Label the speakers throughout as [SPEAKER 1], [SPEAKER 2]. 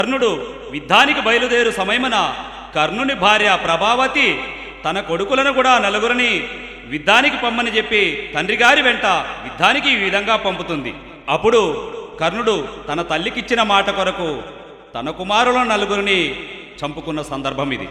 [SPEAKER 1] కర్ణుడు యుద్ధానికి బయలుదేరు సమయమున కర్ణుని భార్య ప్రభావతి తన కొడుకులను కూడా నలుగురిని యుద్ధానికి పంపని చెప్పి తండ్రి గారి వెంట యుద్ధానికి ఈ విధంగా పంపుతుంది అప్పుడు కర్ణుడు తన తల్లికిచ్చిన మాట కొరకు తన కుమారుల నలుగురిని చంపుకున్న సందర్భం ఇది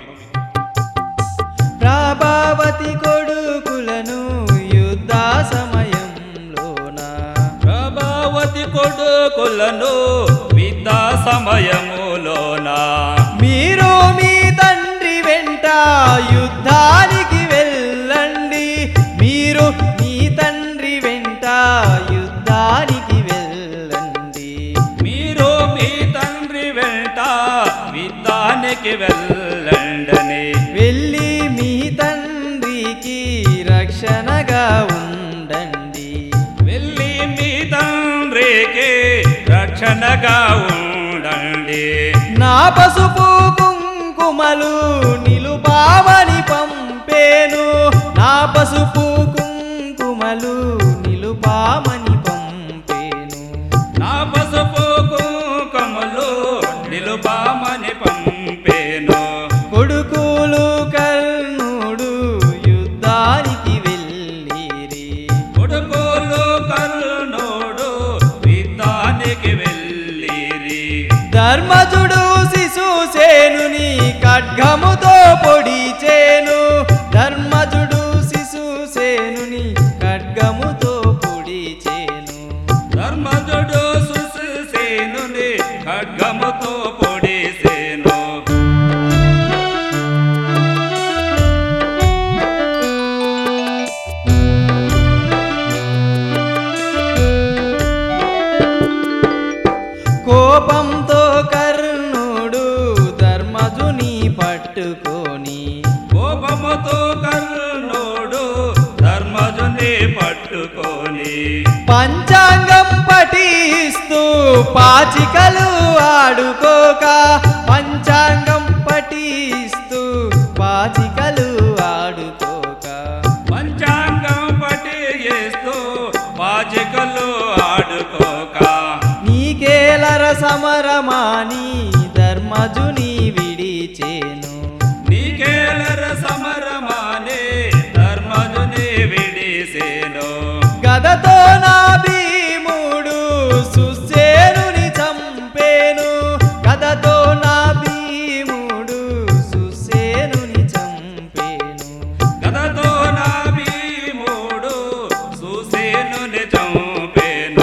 [SPEAKER 2] ప్రభావతి కొడుకులను యుద్ధ సమయంలోన
[SPEAKER 1] ప్రభావతి కొడుకులను విద్యా సమయములోన
[SPEAKER 2] మీరు మీ తండ్రి వెంట యుద్ధానికి వెళ్ళండి మీరు మీ తండ్రి వెంట యుద్ధానికి వెళ్ళండి
[SPEAKER 1] మీరు మీ తండ్రి వెంట విద్యానికి వెళ్ళండని
[SPEAKER 2] వెళ్ళి మీ తండ్రికి రక్షణగా ఉండండి
[SPEAKER 1] వెళ్ళి మీ తండ్రికి రక్షణగా ఉండండి
[SPEAKER 2] నా పసుపు కుంకుమలు నిలుపామని పంపేను నా పసుపు కుంకుమలు నిలుపామని పంపేను
[SPEAKER 1] నా పసుపు కుంకుమలు నిలుపామని పంపేను
[SPEAKER 2] కొడుకులు కర్ణుడు యుద్ధానికి వెళ్ళిరి
[SPEAKER 1] కొడుకులు కర్ణుడు విద్యానికి వెళ్ళిరి
[SPEAKER 2] ధర్మజుడు శిశుసేనుని ఖడ్గముతో పొడిచేను ధర్మజుడు శిశుసేనుని ఖడ్గముతో పొడిచేను
[SPEAKER 1] ధర్మజుడు సుసేనుని ఖడ్గముతో పొడిసేను
[SPEAKER 2] కోపంతో కర్ణుడు ధర్మజుని పట్టుకొని
[SPEAKER 1] కోపముతో కర్ణుడు ధర్మజుని పట్టుకొని
[SPEAKER 2] పంచాంగం పఠిస్తూ పాచికలు ఆడుకోక పంచాంగం పఠిస్తూ పాచికలు ఆడుకోక
[SPEAKER 1] పంచాంగం పఠిస్తూ పాచికలు ఆడుకోక
[SPEAKER 2] నీకేలర సమరమాని ధర్మజుని విడిచేను
[SPEAKER 1] నీకేలర సమరమానే ధర్మజుని విడిసేను
[SPEAKER 2] గదతో నా భీముడు సుసేనుని చంపేను గదతో నా భీముడు సుసేనుని చంపేను
[SPEAKER 1] గదతో నా భీముడు సుసేనుని చంపేను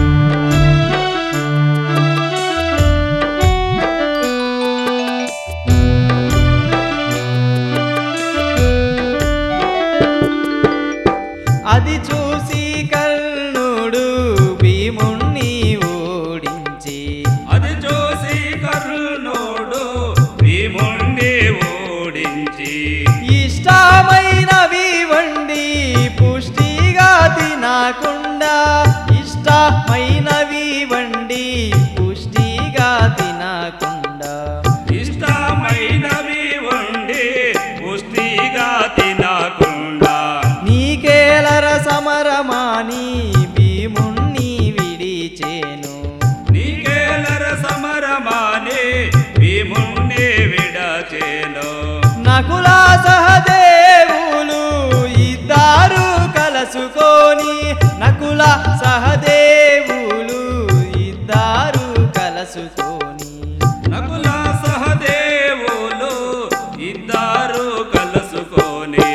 [SPEAKER 2] అది చూసి కర్ణుడు భీముణ్ణి ఓడించి
[SPEAKER 1] అది చూసి కర్ణుడు భీముణ్ణి ఓడించి
[SPEAKER 2] ఇష్టమైనవి వండి పుష్టిగా తినకుండా ఇష్టమైనవి వండి పుష్టిగా తినకుండా
[SPEAKER 1] ఇష్టమైనవి ఉండి పుష్టిగా తినకుండా
[SPEAKER 2] నీకేలర సమరమాని భీముణ్ణి విడిచేను
[SPEAKER 1] నీకేలర సమరమాని భీముణ్ణి విడచేను
[SPEAKER 2] నకుల సహదేవులు ఇద్దరు కలసుకొని నకుల సహదేవులు ఇద్దరు కలసుకొని
[SPEAKER 1] నకుల సహదేవులు ఇద్దరు కలుసుకొని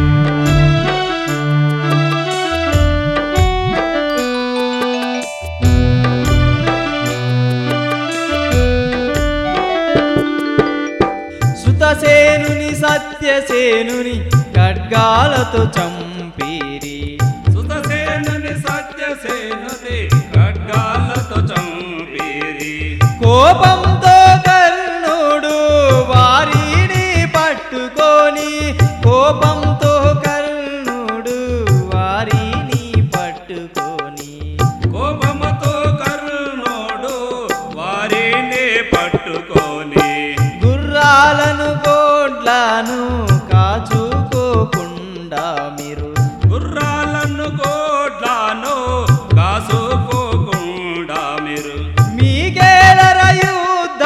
[SPEAKER 2] సుతసేనుని సత్యసేనుని ఖడ్గాలతో చంపిరి
[SPEAKER 1] సుతసేనుని సత్యసేనుని ఖడ్గాలతో చంపిరి
[SPEAKER 2] కోపంతో కర్ణుడు వారిని పట్టుకొని కోపంతో కర్ణుడు వారిని పట్టుకొని
[SPEAKER 1] కోపముతో కర్ణుడు వారిని పట్టుకొని
[SPEAKER 2] గుర్రాలను గోడ్లను కాచుకోకుండా మీరు
[SPEAKER 1] గుర్రాలను కోడ్లను కాసుకోకుండా మీరు
[SPEAKER 2] మీకేలర యుద్ధ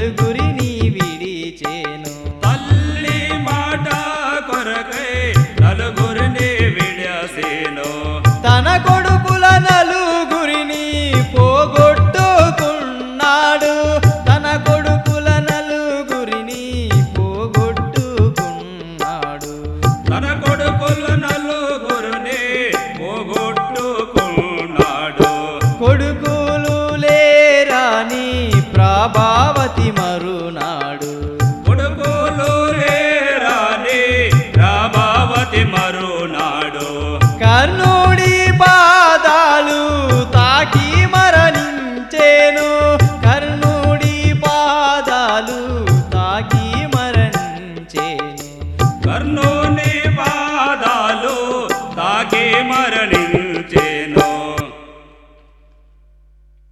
[SPEAKER 2] నలుగురి